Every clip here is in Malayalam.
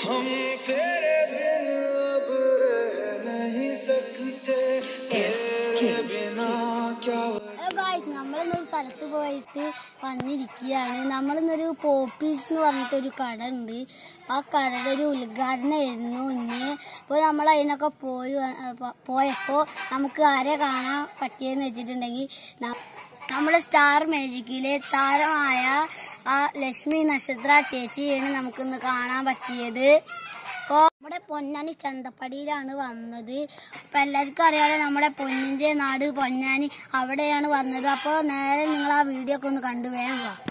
हम तेरे बिन अब रह नहीं सकते तेरे बिना क्या നമ്മളിന്നൊരു സ്ഥലത്ത് പോയിട്ട് വന്നിരിക്കുകയാണ് നമ്മളിന്നൊരു പോപ്പീസ് എന്ന് പറഞ്ഞിട്ടൊരു കട ഉണ്ട് ആ കടയുടെ ഒരു ഉദ്ഘാടനമായിരുന്നു ഇന്ന് അപ്പോൾ നമ്മൾ അതിനൊക്കെ പോയി പോയപ്പോൾ നമുക്ക് ആരെ കാണാൻ പറ്റിയെന്ന് വെച്ചിട്ടുണ്ടെങ്കിൽ ന- നമ്മുടെ സ്റ്റാർ മാജിക്കിലെ താരമായ ആ ലക്ഷ്മി നക്ഷത്ര ചേച്ചിയാണ് നമുക്കിന്ന് കാണാൻ പറ്റിയത് അപ്പോൾ നമ്മുടെ പൊന്നാനി ചന്തപ്പടിയിലാണ് വന്നത് അപ്പൊ എല്ലാവർക്കും അറിയാലോ നമ്മുടെ പൊന്നിന്റെ നാട് പൊന്നാനി അവിടെയാണ് വന്നത് അപ്പോൾ നേരെ നിങ്ങൾ ആ വീഡിയോ ഒക്കെ ഒന്ന് കണ്ടു വേഗം വാ.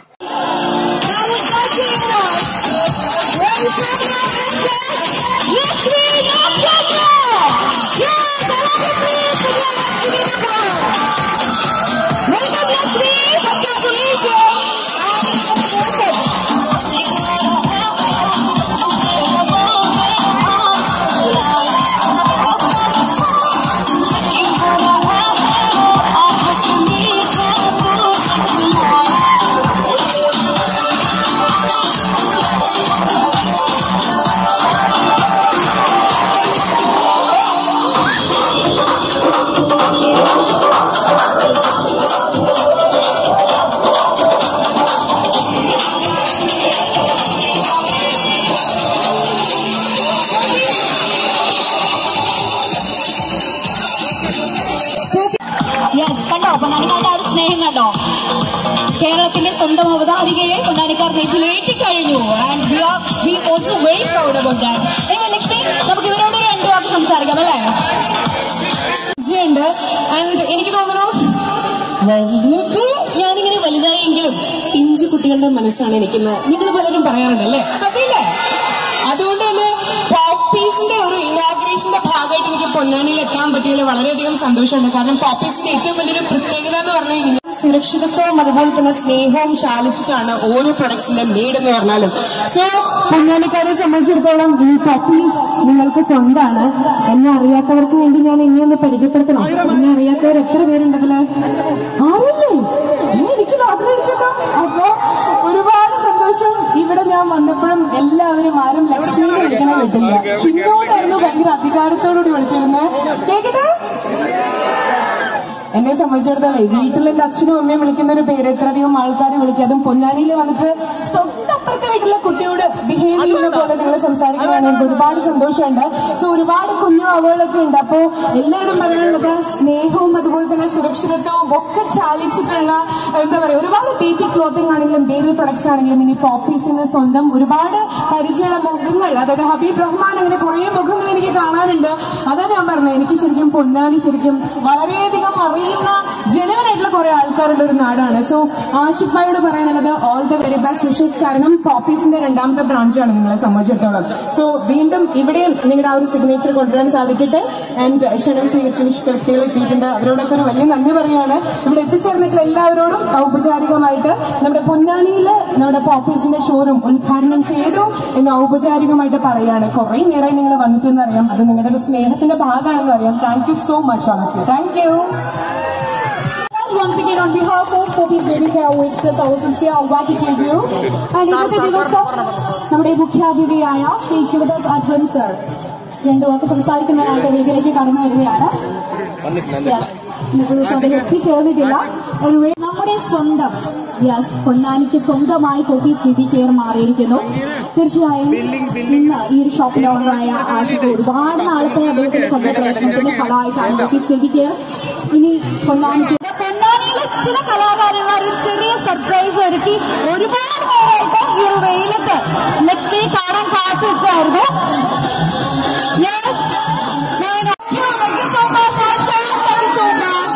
യെസ് കണ്ടോ പൊന്നാനിക്കാരുടെ ആ ഒരു സ്നേഹം കണ്ടോ കേരളത്തിന്റെ സ്വന്തം അവതാരികയെ പൊന്നാനിക്കാർ നെഞ്ചിലേറ്റി കഴിഞ്ഞു and we are we also very proud about that anyway Lakshmi നമുക്ക് ഇവരോട് ഒരു രണ്ടു വാക്ക് സംസാരിക്കാം അല്ലേ ഉണ്ട് ആൻഡ് എനിക്ക് തോന്നുന്നു വലുത് ഞാനിങ്ങനെ വലുതായെങ്കിലും പിഞ്ചു കുട്ടികളുടെ മനസ്സാണ് എനിക്കിന്ന് നിങ്ങൾ പലരും പറയാറുണ്ട് അല്ലേ സത്യല്ലേ അതുകൊണ്ട് തന്നെ പോപ്പീസിന്റെ ഒരു ഇനോഗ്രേഷന്റെ ഭാഗമായിട്ട് എനിക്ക് പൊന്നാനിയിൽ എത്താൻ പറ്റിയതിൽ വളരെയധികം സന്തോഷമുണ്ട് കാരണം പോപ്പീസിന്റെ ഏറ്റവും വലിയൊരു പ്രത്യേകത എന്ന് പറഞ്ഞു കഴിഞ്ഞാൽ സുരക്ഷിതത്വവും അതുപോലെ തന്നെ സ്നേഹവും ശാലിച്ചിട്ടാണ് ഓരോ പ്രൊഡക്ട്സിന്റെ മെയ്ഡ് എന്ന് പറഞ്ഞാലും സോ പൊന്നാനിക്കാരെ സംബന്ധിച്ചിടത്തോളം ഈ പോപ്പീസ് നിങ്ങൾക്ക് സ്വന്തമാണ് എന്നെ അറിയാത്തവർക്ക് വേണ്ടി ഞാൻ എന്നെ ഒന്ന് പരിചയപ്പെടുത്തണം എന്നെ അറിയാത്തവർ എത്ര പേരുണ്ടതില് ആരല്ലേ ഏ, എനിക്ക് ലോട്ടറി അടിച്ചല്ലോ അപ്പോ ഒരുപാട് സന്തോഷം ഇവിടെ ഞാൻ വന്നപ്പോഴും എല്ലാവരും ആരും ലക്ഷ്മിയെ വിളിക്കണം വിട്ടില്ല ചിന്നോടായിരുന്നു ഭയങ്കര അധികാരത്തോടുകൂടി വിളിച്ചിരുന്നത് കേക്കട്ടെ എന്നെ സംബന്ധിച്ചിടത്തോളം വീട്ടിൽ എന്റെ അച്ഛനും അമ്മയും വിളിക്കുന്ന ഒരു പേര് എത്രയധികം ആൾക്കാരെ വിളിക്കും അതും പൊന്നാനിയിൽ വന്നിട്ട് തൊട്ടപ്പുറത്തെ വീട്ടിലെ കുട്ടിയോട് ബിഹേവ് ചെയ്യുന്ന പോലെ നിങ്ങൾ സംസാരിക്കുവാൻ എനിക്ക് ഒരുപാട് സന്തോഷമുണ്ട് സോ ഒരുപാട് കുഞ്ഞു അവകളൊക്കെ ഉണ്ട് അപ്പോ എല്ലാവരും പറയാനുള്ളത് സ്നേഹവും അതുപോലെ തന്നെ സുരക്ഷിതത്വവും ഒക്കെ ചാലിച്ചിട്ടുള്ള എന്താ പറയാ ഒരുപാട് ബേബി ക്ലോത്തിങ് ആണെങ്കിലും ബേബി പ്രൊഡക്ട്സ് ആണെങ്കിലും ഇനി പോപ്പീസിന് സ്വന്തം ഒരുപാട് പരിചയമുള്ള മുഖങ്ങൾ അതായത് ഹബീബ് റഹ്മാൻ അങ്ങനെ കുറെ മുഖങ്ങൾ എനിക്ക് കാണാനുണ്ട് അതാ ഞാൻ പറഞ്ഞത് എനിക്ക് ശരിക്കും പൊന്നാനി ശരിക്കും വളരെയധികം അറിയുന്ന ജനുവനായിട്ടുള്ള കുറെ ആൾക്കാരുള്ള ഒരു നാടാണ് സോ ആഷിഫ് ഭായിയോട് പറയാനുള്ളത് all the very best wishes കാരണം പോപ്പീസിന്റെ രണ്ടാമത്തെ ബ്രാഞ്ചാണ് നിങ്ങളെ സംബന്ധിച്ചിടത്തോളം സോ വീണ്ടും ഇവിടെയും നിങ്ങളുടെ ആ ഒരു സിഗ്നേച്ചർ കൊണ്ടുവരാൻ സാധിക്കട്ടെ ആൻഡ് ക്ഷണം സ്വീകരിച്ച നിശ്ചിത വ്യക്തികൾ എത്തിയിട്ടുണ്ട് അവരോടൊക്കെ ഒരു വലിയ നന്ദി പറയാണ് ഇവിടെ എത്തിച്ചേർന്നിട്ടുള്ള എല്ലാവരോടും ഔപചാരികമായിട്ട് നമ്മുടെ പൊന്നാനിയിലെ നമ്മുടെ പോപ്പീസിന്റെ ഷോറൂം ഉദ്ഘാടനം ചെയ്തു എന്ന് ഔപചാരികമായിട്ട് പറയാണ് കുറെ നേരമായി നിങ്ങൾ വന്നിട്ടെന്ന് അറിയാം അത് നിങ്ങളുടെ ഒരു സ്നേഹത്തിന്റെ ഭാഗമാണെന്ന് അറിയാം thank you so much all thank you Once again, on behalf of Poppies Baby Care, we express our sincere gratitude to you. And ഇന്നത്തെ ദിവസം നമ്മുടെ മുഖ്യാതിഥിയായ ശ്രീ ശിവദാസ് അധ്വൻ സർ രണ്ടു വാക്ക് സംസാരിക്കുന്നതിനായിട്ട് വേദിയിലേക്ക് കടന്നു വരികയാണ് Yes. ഇന്നത്തെ ദിവസം അതിൽ എത്തിച്ചേർന്നിട്ടില്ല ഒരു നമ്മുടെ സ്വന്തം യെസ് പൊന്നാനിക്ക് സ്വന്തമായി പോപ്പീസ് ബേബി കെയർ മാറിയിരിക്കുന്നു തീർച്ചയായും ഇന്ന് ഈ ഒരു ഷോപ്പിൽ ഓണറായ ആഷിക്ക് ഒരുപാട് നാളത്തെ അദ്ദേഹത്തിന്റെ കൊണ്ട പ്രയത്നത്തിന്റെ ഫലമായിട്ടാണ് പോപ്പീസ് ബേബി കെയർ ഇനി പൊന്നാനിക്ക് പൊന്നാനിയിലെ ചില കലാകാരന്മാർ ഒരു ചെറിയ സർപ്രൈസ് ഒരുക്കി ഒരുപാട് പേരായിട്ട് ഈ ഒരു വെയിലത്ത് ലക്ഷ്മിയെ കാണാൻ കാത്തിരിക്കായിരുന്നു Yes. Thank you. Thank you so much, Asha. Thank you so much.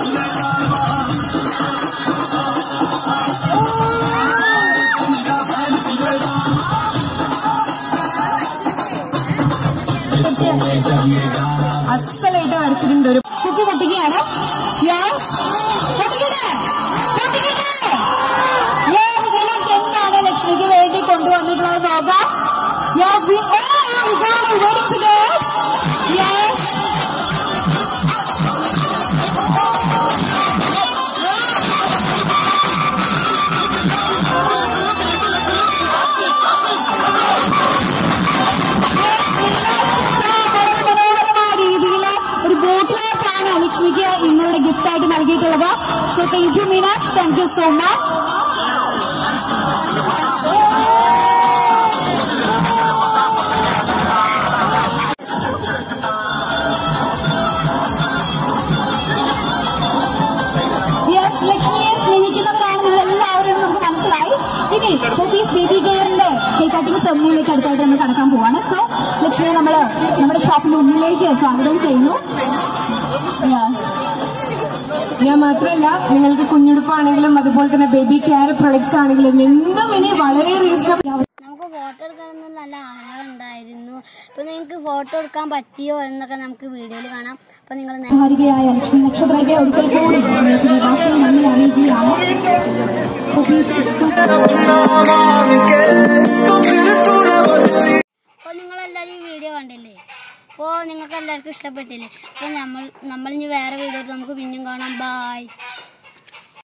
അസലായിട്ട് വരച്ചിട്ടുണ്ട് ഒരു കുട്ടി പൊട്ടിക്കുകയാണ് യെസ് പൊട്ടിക്കട്ടെ പൊട്ടിക്കട്ടെ യെസ് ദിനേഷ് എന്താണ് ലക്ഷ്മിക്ക് വേണ്ടി കൊണ്ടുവന്നിട്ടുള്ളത് നോക്കാം yes we all going waiting to yes Thank you, Meenaksh. Thank you so much. Yes ലക്ഷ്മിയെ സ്നേഹിക്കുന്നവരാണ് നിങ്ങൾ എല്ലാവരും എന്ന് നമുക്ക് മനസ്സിലായി ഇനി പോപ്പീസ് ബേബി കെയറിന്റെ കേക്ക് കട്ടിംഗ് സെറമണിയിലേക്ക് അടുത്തായിട്ട് നമ്മൾ കടക്കാൻ പോവാണ് സോ ലക്ഷ്മിയെ നമ്മൾ നമ്മുടെ ഷോപ്പിന്റെ ഉള്ളിലേക്ക് സ്വാഗതം ചെയ്യുന്നു യെസ് ഞാൻ മാത്രമല്ല നിങ്ങൾക്ക് കുഞ്ഞുടുപ്പാണെങ്കിലും അതുപോലെ തന്നെ ബേബി കെയർ പ്രൊഡക്ട്സ് ആണെങ്കിലും എന്തും ഇനി വളരെ റീസണബിൾ നമുക്ക് ഫോട്ടോ എടുക്കണമെന്ന് നല്ല ആഗ്രഹം ഉണ്ടായിരുന്നു അപ്പോൾ നിങ്ങൾക്ക് ഫോട്ടോ എടുക്കാൻ പറ്റിയോ എന്നൊക്കെ നമുക്ക് വീഡിയോയിൽ കാണാം അപ്പോൾ നിങ്ങൾ ധാരികയായ ലക്ഷ്മി നക്ഷത്രയ്ക്ക് ഒരിക്കൽ കൂടി വാക്കുകൾ നന്ദി അറിയിക്കുകയാണ് പോപ്പീസ് अपना मान के तो फिर तू न बदली അപ്പോൾ നിങ്ങളെല്ലാവരും ഈ വീഡിയോ കണ്ടില്ലേ അപ്പോൾ നിങ്ങൾക്ക് എല്ലാവർക്കും ഇഷ്ടപ്പെട്ടില്ലേ അപ്പോൾ നമ്മൾ നമ്മളിനി വേറെ വീഡിയോ നമുക്ക് പിന്നെയും കാണാം ബായ്